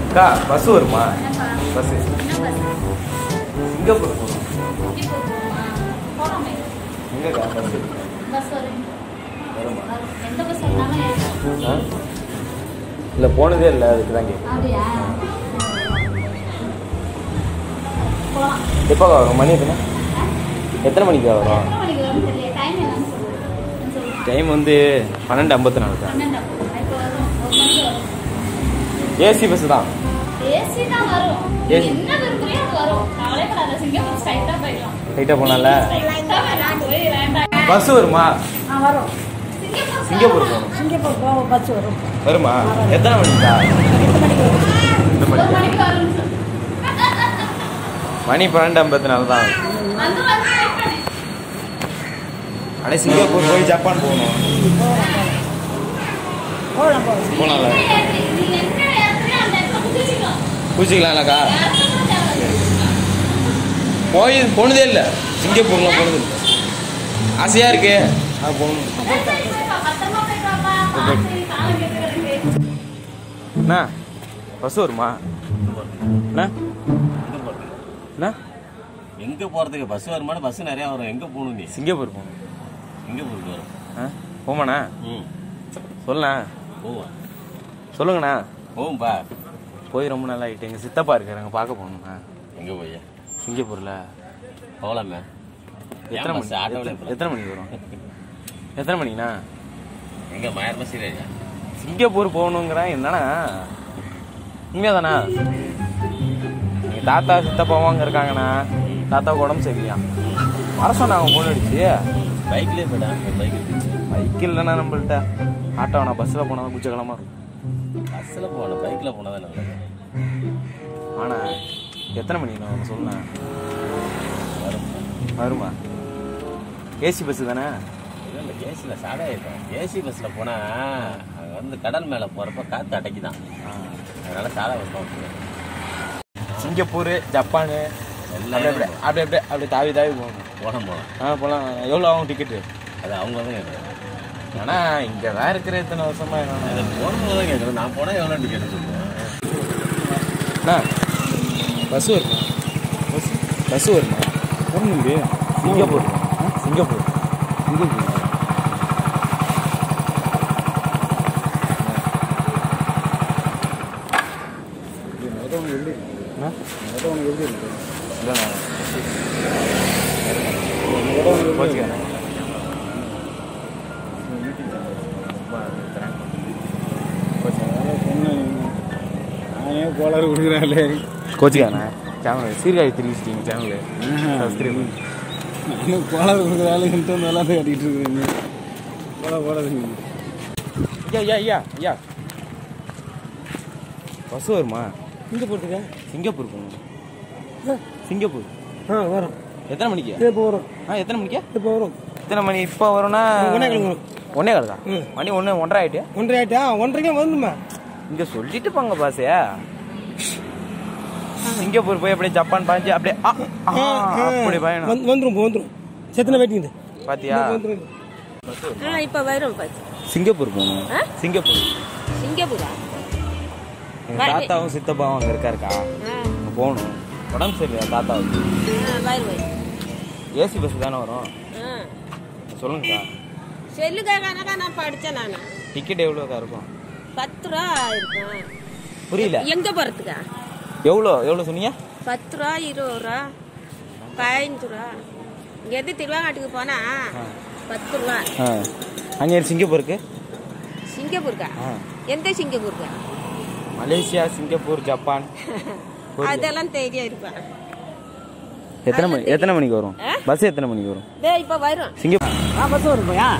அக்கா பஸ் வருமா bus Singapore போகணும் எங்கக்கா பஸ் வருமா ஆ இல்லை போனதே இல்லை அதுக்கு தான் கேட்குறேன் எப்போ வரும் மணி எத்தனை எத்தனை மணிக்கு வரும் டைம் வந்து பன்னெண்டு ஐம்பத்தி நாலு தான் ஏசி பஸ் தான் ஏசி தான் வரும் AC. என்ன விரும்புறியோ அது வரும் கவலைப்படாத சிங்கப்பூர் ஸ்ட்ரைட்டா போயிடலாம் ரைட்டாக போனால ஸ்ட்ரைட்டா போயிடலாம் போய் வேண்டாம் பஸ் வருமா ஆ வரும் சிங்கப்பூர் போகணும் சிங்கப்பூர் போக பஸ் வரும் வருமா எத்தனை மணிக்கா எட்டு மணிக்கு வரும் ரெண்டு ஒரு மணிக்கு மணிக்கு வரும் மணி பன்னெண்டு ஐம்பத்தி நாலு தான் வந்து வந்து wait பண்ணு. ஆனால் சிங்கப்பூர் போய் ஜப்பான் போகணும் போகலாம் போகலாம் போகலாம்ல ஏறி, நீ எங்க ஏறுறியோ அந்த இடத்துல குதிச்சுக்கலாம். பூச்சிக்கலாம்லக்கா யாருக்கும் தேவையில்ல. போய் போனதே இல்லை சிங்கப்பூர்லாம் போனது இல்லை ஆசையாக இருக்கு அது போகணும் பத்திரமா போயிட்டு வாப்பா. பார்த்து காலம் கெட்டுக்கிறதுக்கு. அண்ணா பஸ் வருமா அண்ணா அண்ணா எங்க போறதுக்கு பஸ் வருமானு பஸ் நிறைய வரும் எங்க போகணும் நீ சிங்கப்பூர் போகணும் எங்க போயிட்டு வரும் ஆ போமாண்ணா ம் சொல்லண்ணா போவோம் சொல்லுங்கண்ணா போவோம்பா போய் ரொம்ப நாள் ஆகிட்டு எங்கள் சித்தப்பா இருக்காருங்க பார்க்க போகணுண்ணா எங்க போய் சிங்கப்பூரில் போகலாமே எத்தனை மணி ஆட்டோவில் எத்தனை- எத்தனை மணிக்கு வரும் எத்தனை மணிண்ணா எங்க மாயர் பஸ் இல்லையா சிங்கப்பூர் போகணுங்கிறேன் என்னண்ணா உண்மையாதாண்ணா எங்கள் தாத்தா சித்தப்பாவும் அங்கே இருக்காங்கண்ணா தாத்தாவுக்கு உடம்பு சரியில்லையா வர சொன்னாங்க ஃபோன் அடிச்சு பைக்லயே போயிடா பைக் பைக் இல்லைண்ணா நம்மள்ட்ட ஆட்டோ நான் பஸ்ஸில் போனால் தான் குச்சக்கிழமா இருக்கும் பஸ்ல போகணும் பைக்ல போனா தான் நல்லது ஆனால் எத்தனை மணிண்ணா ஒன்று சொல்லுண்ணா வரும் வருமா ஏசி பஸ்ஸு தானே இல்லை இல்லை ஏசியில் சாடா இருக்கும் ஏசி பஸ்ல போனா அங்க வந்து கடல் மேல போறப்ப காத்து அடைக்குதான் அதனால சாடா இருக்கும் சிங்கப்பூர் ஜப்பானு எல்லாம் அப்படியே அப்படியே அப்படியே அப்படியே அப்படியே தாவி தாவி போகணும் போன போகலாம் ஆ போகலாம் எவ்வளோ ஆகும் டிக்கெட்டு அது அவங்க தான் கேட்குறேன் ஆனால் இங்கே தான் இருக்கிற இத்தனை வருஷமா என்னண்ணா அது போனவங்க தான் கேட்குறேன் நான் போனா எவ்வளோ டிக்கெட் சொல்லுவேன் அண்ணா பஸ் வருமா பஸ் பஸ் வருமா ஒன்றும் சிங்கப்பூர் சிங்கப்பூர் சிங்கப்பூர் அண்ணா? இல்லைண்ணா. கோச்சிக்காதண்ணா. நானே கோளாறு கொடுக்குறாங்களே கோச்சிக்காதண்ணா சேனல் சீர்காழி தெரிவிச்சிட்டீங்க சேனல் சப்ஸ்கிரைப் நானும் கோளாறு கொடுக்குறாள் என்கிட்ட வந்து எல்லாம் கட்டிட்டு இருக்கிறீங்க கோலா போடாதீங்க ஐயா ஐயா ஐயா ஐயா பஸ் வருமா இங்கே போகிறதுக்கா சிங்கப்பூர் போகணும் சிங்கப்பூர் ஆ வரும் எத்தனை மணிக்கு இப்போ வரும் ஆ எத்தனை மணிக்கு இப்போ வரும் எத்தனை மணி இப்போ வரும்னா ஒண்ணே கால் வரும். ஒன்னே கால் தான் ம். மணி ஒன்று ஒன்றரை ஆயிட்டு ஒன்றரை ஆயிட்டா ஒன்றரைக்கே வந்துமா இங்கே சொல்லிட்டு போங்க பாசையா சிங்கப்பூர் போய் அப்படியே ஜப்பான் பாஞ்சு அப்படியே ஆ, ஆ, அப்படி பயணம் வந்து வந்துடும் வந்துடும் செத்தனை வெயிட்டிங்க பாத்தியா வந்துடும் ஆ இப்போ வரும் பாத்து சிங்கப்பூர் போகணும் ஆ? சிங்கப்பூர் சிங்கப்பூரா எங்க தாத்தாவும் சித்தப்பாவும் அங்கே இருக்காருக்கா ஆ அங்கே போகணும் உடம்பு சரியில்லையா தாத்தாவுக்கு ஆ வயிறு வயிறு ஏசி பஸ் தானே வரும் ஆ சொல்லுங்கக்கா செல்லுக்கா கணக்கா நான் படித்தேன் நான் டிக்கெட் எவ்வளோக்கா இருக்கும் பத்து ரூபா இருக்கும் புரியல எங்கே போகிறதுக்கா எவ்வளோ எவ்வளோ சொன்னீங்க பத்து ரூபா இருபது ரூபா பதினஞ்சு ரூபா இங்கேருந்து திருவாங்காட்டுக்கு போனால் பத்து ரூபா ஆ அங்கே சிங்கப்பூருக்கு சிங்கப்பூருக்கா ஆ எந்த சிங்கப்பூருக்கா மலேசியா சிங்கப்பூர் ஜப்பான் அதெல்லாம் தெரியா இருப்பா எத்தனை மணி எத்தனை மணிக்கு வரும் ஆ? பஸ் எத்தனை மணிக்கு வரும் டே இப்போ வரும் சிங்கப்பூர் ஆ பஸ் வரும் பையா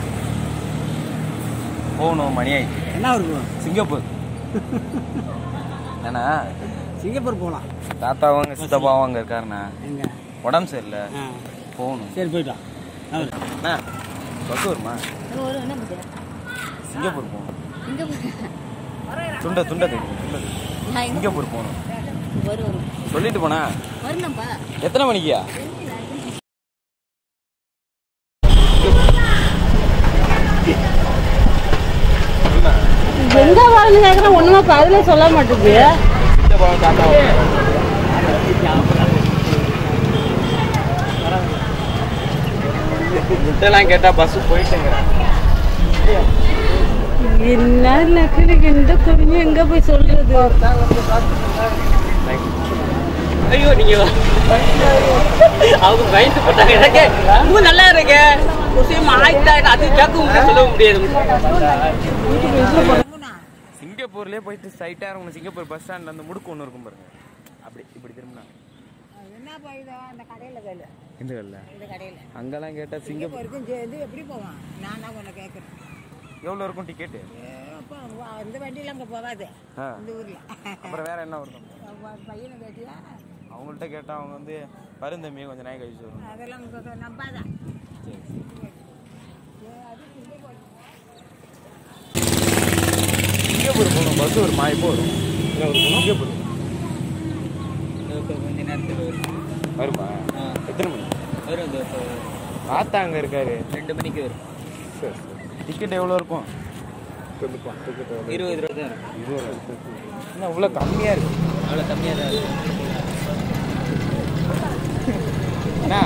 போகணும் மணி ஆயிடுச்சு என்ன இருக்கும் சிங்கப்பூர் ஏன்னா சிங்கப்பூர் போகலாம் தாத்தாவும் அங்கே சித்தப்பாவும் அங்கே இருக்காருண்ணா எங்க உடம்பு சரியில்லை ஆ போகணும் சரி போயிட்டான் அவர் அண்ணா பஸ் வருமா வரும் என்ன பண்ணுது? சிங்கப்பூர் போகணும் இங்க போய் துண்டை துண்டை தைக்கணும், துண்டை தைக்கணும். நான் எங்க சிங்கப்பூர் போகணும் வரும் வரும் சொல்லிட்டு போனா வரணும்ப்பா எத்தனை மணிக்கியா எங்க வரணும் கேக்குறேன் ஒண்ணுமா பதில சொல்ல மாட்டேங்குது போவோம் தாத்தா முட்டைலாம் கேட்டா பஸ் போயிட்டுங்க என்ன நக்கலுக்கு எந்த குறிஞ்சு எங்க போய் சொல்றது ஐயோ நீங்க அவங்க பயந்து போட்டாங்க எனக்கு ரொம்ப நல்லா இருக்கு ஒரு விஷயம் ஆயிட்டா அது கேட்க முடியாது சொல்ல முடியாது சிங்கப்பூர்லயே போயிட்டு ஸ்ட்ரைட்டா இருக்கணும் சிங்கப்பூர் பஸ் ஸ்டாண்ட்ல அந்த முடுக்கு ஒன்று இருக்கும் பாருங்க அப்படி இப்படி திரும்பினா என்ன போயிடும் அந்த கடையில் கேளு இந்த கல்ல இந்த கடையில் அங்கெல்லாம் கேட்டா சிங்கப்பூர் வரைக்கும் சேர்ந்து எப்படி போவான் நான் தான் உன்னை கேட்குறேன் எவ்வளோ இருக்கும் டிக்கெட்டு அப்போ இந்த வண்டியில் அங்கே போகாது ஆ இந்த ஊரில் அப்புறம் வேற என்ன வரும் பையனை கேட்டியா அவங்கள்ட்ட கேட்டா அவங்க வந்து பருந்தம்பியை கொஞ்சம் நாய் கழிச்சு வரும் அதெல்லாம் உங்க நம்பாதான் சிங்கப்பூர் போகணும் பஸ் ஒரு மாய் வரும் சிங்கப்பூர் கொஞ்ச நேரத்தில் வரும் வருமா எத்தனை மணி வரும் இந்த தாத்தா அங்க இருக்காரு ரெண்டு மணிக்கு வரும் சரி சரி டிக்கெட் எவ்வளோ இருக்கும் இருபது ரூபா தான் இருக்கும் இருபது என்ன இவ்வளோ கம்மியாக இருக்கு அவ்வளோ கம்மியாக தான் இருக்கும் என்ன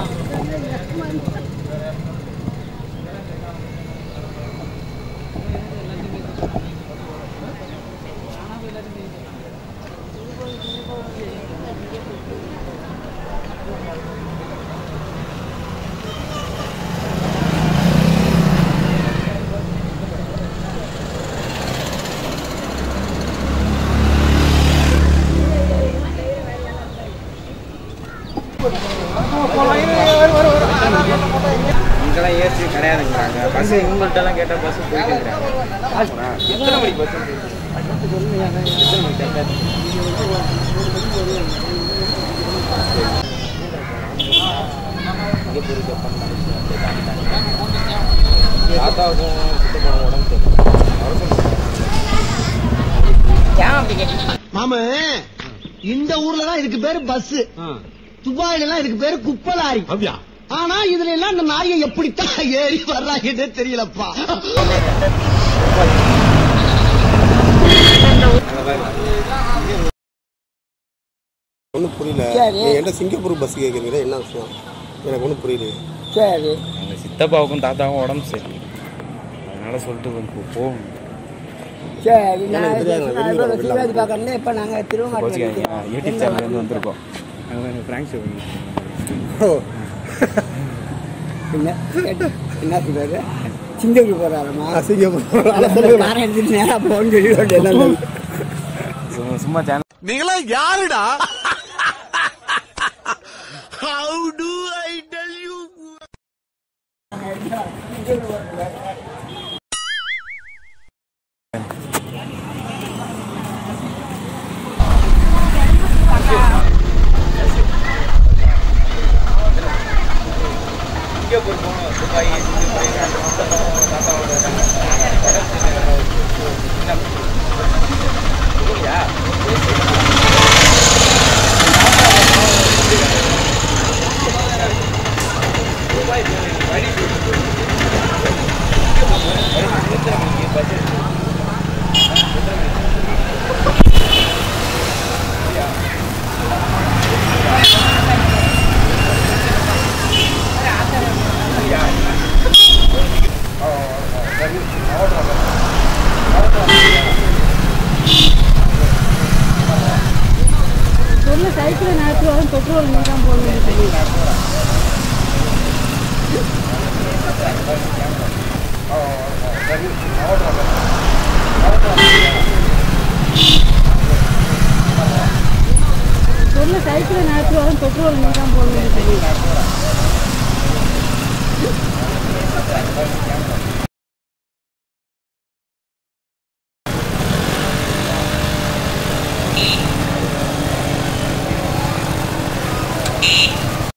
இங்கெல்லாம் ஏசி கிடையாதுங்கிறாங்க பஸ் இவங்கள்ட்டலாம் கேட்டால் பஸ் போயிட்டு இருக்கிறாங்க எத்தனை மணிக்கு பஸ் எத்தனை மணிக்கு சிங்கப்பூர் ஜப்பான் மலேசியா அப்படியே தாண்டி தாண்டி தாத்தாவுக்கும் சித்தப்பாவும் உடம்பு சரியில்லை அவசரம் ஏன் அப்படி கேட்டீங்க மாம இந்த ஊர்ல தான் இதுக்கு பேரு பஸ் துபாயில எல்லாம் இதுக்கு பேரு குப்பை லாரி அப்படியா ஆனா இதுல எல்லாம் இந்த நாயை எப்படித்தான் ஏறி வர்றாங்கன்னே தெரியலப்பா ஒன்றும் புரியல நீங்க என்ன சிங்கப்பூர் பஸ் கேட்குறீங்களா என்ன விஷயம் எனக்கு ஒன்றும் புரியலையே சரி எங்கள் சித்தப்பாவுக்கும் தாத்தாவும் உடம்பு சரி அதனால சொல்லிட்டு வந்து போகணும் சரி எனக்கு தெரியாது, நான் வெளியூர் வரேன், வெளில வரேன். பார்க்கறேன் இப்ப நாங்க கோச்சிக்காதீங்க யூடியூப் சேனல்லேருந்து வந்திருக்கோம் அங்கே எங்கள் ஃப்ராங்க் ஷோ என்ன என்ன சொல்றாரு சிங்கப்பூர் போறாரமா ஆ, சிங்கப்பூர் காரம் எடுத்துட்டு நேரா போன்னு சொல்லி சும்மா சும்மா சேனல் நீங்களா யாருடா how do I tell you Singapore போகணும் துபாய் சிங்கப்பூர் தாத்தாவோட சொல்ல சைக்கிள் நேரத்தில் வரும் பெட்ரோல் நீ தான் போடணும்னு சொல்லி சொல்ல சைக்கிள் நேரத்தில் வரும் பெட்ரோல் நீ தான் போடணும்னு சொல்லி